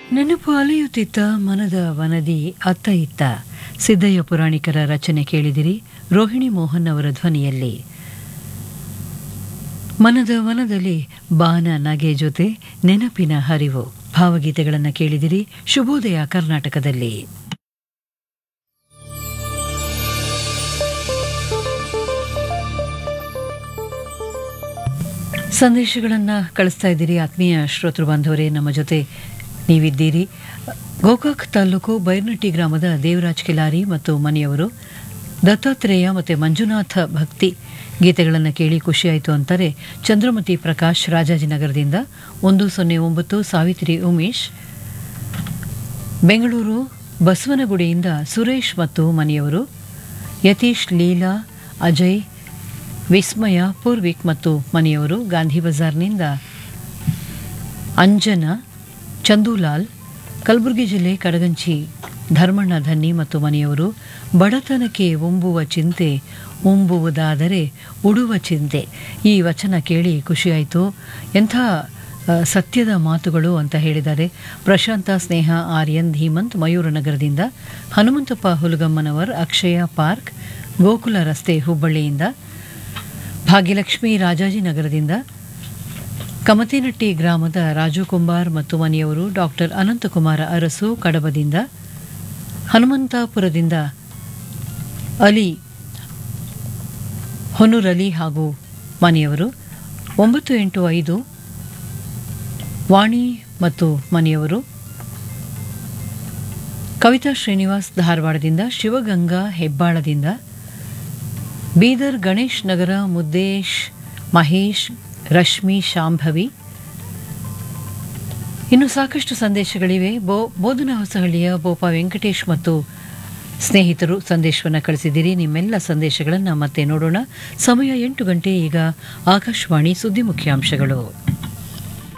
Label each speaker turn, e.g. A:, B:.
A: ನೆನಪು ಅಲೆಯುತ್ತಿತ್ತ ಮನದ ವನದಿ ಅತ್ತ ಇತ್ತ ಸಿದ್ದಯ್ಯ ಪುರಾಣಿಕರ ರಚನೆ ಕೇಳಿದಿರಿ ರೋಹಿಣಿ ಮೋಹನ್ ಅವರ ಧ್ವನಿಯಲ್ಲಿ ಮನದ ವನದಲ್ಲಿ ಬಾನ ನಗೆ ಜೊತೆ ನೆನಪಿನ ಹರಿವು ಭಾವಗೀತೆಗಳನ್ನು ಕೇಳಿದಿರಿ ಶುಭೋದಯ ಕರ್ನಾಟಕದಲ್ಲಿ ಸಂದೇಶಗಳನ್ನು ಕಳಿಸ್ತಾ ಇದ್ದೀರಿ ಆತ್ಮೀಯ ಶ್ರೋತೃ ಬಾಂಧವರೇ ನಮ್ಮ ಜೊತೆ ನೀವಿದ್ದೀರಿ ಗೋಕಾಕ್ ತಾಲೂಕು ಬೈರ್ನಟ್ಟಿ ಗ್ರಾಮದ ದೇವರಾಜ್ ಕಿಲಾರಿ ಮತ್ತು ಮನೆಯವರು ದತ್ತಾತ್ರೇಯ ಮತ್ತು ಮಂಜುನಾಥ ಭಕ್ತಿ ಗೀತೆಗಳನ್ನು ಕೇಳಿ ಖುಷಿಯಾಯಿತು ಅಂತಾರೆ ಚಂದ್ರಮತಿ ಪ್ರಕಾಶ್ ರಾಜಾಜಿನಗರದಿಂದ ಒಂದು ಸೊನ್ನೆ ಒಂಬತ್ತು ಸಾವಿತ್ರಿ ಉಮೇಶ್ ಬೆಂಗಳೂರು ಬಸವನಗುಡಿಯಿಂದ ಸುರೇಶ್ ಮತ್ತು ಮನೆಯವರು ಯತೀಶ್ ಲೀಲಾ ಅಜಯ್ ವಿಸ್ಮಯ ಪೂರ್ವಿಕ್ ಮತ್ತು ಮನೆಯವರು ಗಾಂಧಿ ಬಜಾರ್ನಿಂದ ಅಂಜನ ಚಂದೂಲಾಲ್ ಕಲಬುರಗಿ ಜಿಲ್ಲೆ ಕಡಗಂಚಿ ಧರ್ಮಣ್ಣ ಧನ್ನಿ ಮತ್ತು ಮನೆಯವರು ಬಡತನಕ್ಕೆ ಒಂಬುವ ಚಿಂತೆ ಉಂಬುವುದಾದರೆ ಉಡುವ ಚಿಂತೆ ಈ ವಚನ ಕೇಳಿ ಖುಷಿಯಾಯಿತು ಎಂಥ ಆ, ಸತ್ಯದ ಮಾತುಗಳು ಅಂತ ಹೇಳಿದ್ದಾರೆ ಪ್ರಶಾಂತ ಸ್ನೇಹ ಆರ್ಯನ್ ಧೀಮಂತ್ ಮಯೂರನಗರದಿಂದ ಹನುಮಂತಪ್ಪ ಹುಲಗಮ್ಮನವರ್ ಅಕ್ಷಯ ಪಾರ್ಕ್ ಗೋಕುಲ ರಸ್ತೆ ಹುಬ್ಬಳ್ಳಿಯಿಂದ ಭಾಗ್ಯಲಕ್ಷ್ಮಿ ರಾಜಾಜಿನಗರದಿಂದ ಕಮತೇನಟ್ಟಿ ಗ್ರಾಮದ ರಾಜು ಕುಂಬಾರ್ ಮತ್ತು ಮನೆಯವರು ಡಾಕ್ಟರ್ ಅನಂತಕುಮಾರ ಅರಸು ಕಡಬದಿಂದ ಹನುಮಂತಾಪುರದಿಂದ ಅಲಿ ಹೊನ್ನೂರಲಿ ಹಾಗೂ ಮನೆಯವರು ಒಂಬತ್ತು ಎಂಟು ಐದು ವಾಣಿ ಮತ್ತು ಮನೆಯವರು ಕವಿತಾ ಶ್ರೀನಿವಾಸ್ ಧಾರವಾಡದಿಂದ ಶಿವಗಂಗಾ ಹೆಬ್ಬಾಳದಿಂದ ಬೀದರ್ ಗಣೇಶ್ ನಗರ ಮುದ್ದೇಶ್ ಮಹೇಶ್ ರಶ್ಮಿ ಶಾಂಭವಿ ಇನ್ನು ಸಾಕಷ್ಟು ಸಂದೇಶಗಳಿವೆ ಬೋ ಬೋಧನಾ ಹೊಸಹಳ್ಳಿಯ ಬೋಪ ವೆಂಕಟೇಶ್ ಮತ್ತು ಸ್ನೇಹಿತರು ಸಂದೇಶವನ್ನು ಕಳಿಸಿದ್ದೀರಿ ನಿಮ್ಮೆಲ್ಲ ಸಂದೇಶಗಳನ್ನು ಮತ್ತೆ ನೋಡೋಣ ಸಮಯ ಎಂಟು ಗಂಟೆ ಈಗ ಆಕಾಶವಾಣಿ ಸುದ್ದಿ ಮುಖ್ಯಾಂಶಗಳು